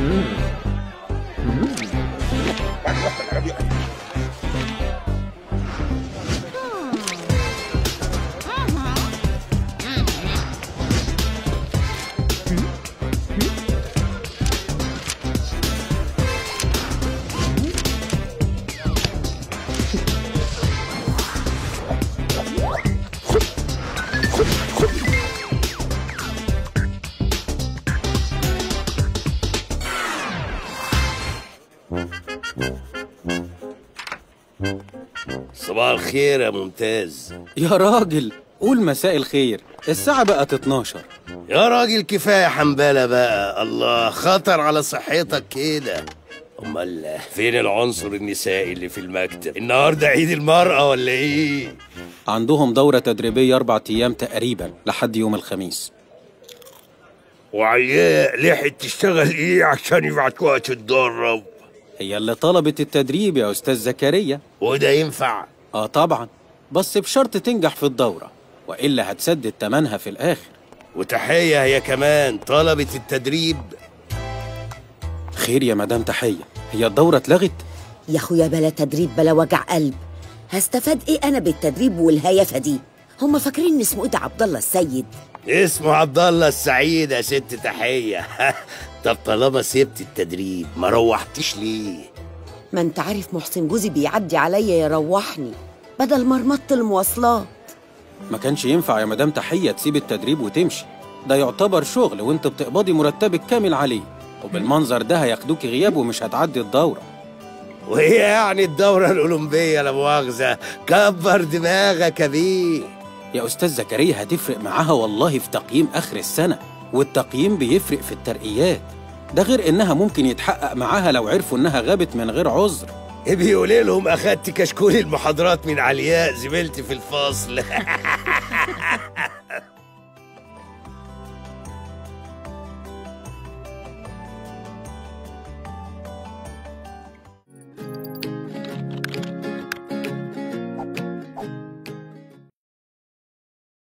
صباح الخير يا ممتاز يا راجل قول مساء الخير الساعة بقت 12 يا راجل كفاية حنبلة بقى الله خطر على صحتك كده امال فين العنصر النسائي اللي في المكتب النهارده عيد المرأة ولا ايه عندهم دورة تدريبية أربع أيام تقريبا لحد يوم الخميس وعياء لحقت تشتغل ايه عشان يبعتوها تتدرب هي اللي طلبت التدريب يا أستاذ زكريا وده ينفع آه طبعا بس بشرط تنجح في الدورة وإلا هتسدد تمنها في الآخر وتحية هي كمان طلبت التدريب خير يا مدام تحية هي الدورة اتلغت يا اخويا بلا تدريب بلا وجع قلب هستفاد ايه انا بالتدريب والهيافه دي هم فاكرين ان اسمه ايه ده عبد الله السيد اسمه عبد الله السعيد يا ست تحية طب طالما سبت التدريب ما روحتش ليه ما انت عارف محسن جوزي بيعدي عليا يروحني بدل مرمطة المواصلات ما كانش ينفع يا مدام تحية تسيب التدريب وتمشي ده يعتبر شغل وانت بتقبضي مرتبك كامل عليه وبالمنظر ده هياخدوكي غياب ومش هتعدي الدورة وهي يعني الدورة الأولمبية لا مؤاخذة كبر دماغك يا بيه يا أستاذ زكريا هتفرق معاها والله في تقييم آخر السنة والتقييم بيفرق في الترقيات ده غير إنها ممكن يتحقق معاها لو عرفوا إنها غابت من غير عذر بيقولي لهم أخدت كشكول المحاضرات من علياء زميلتي في الفصل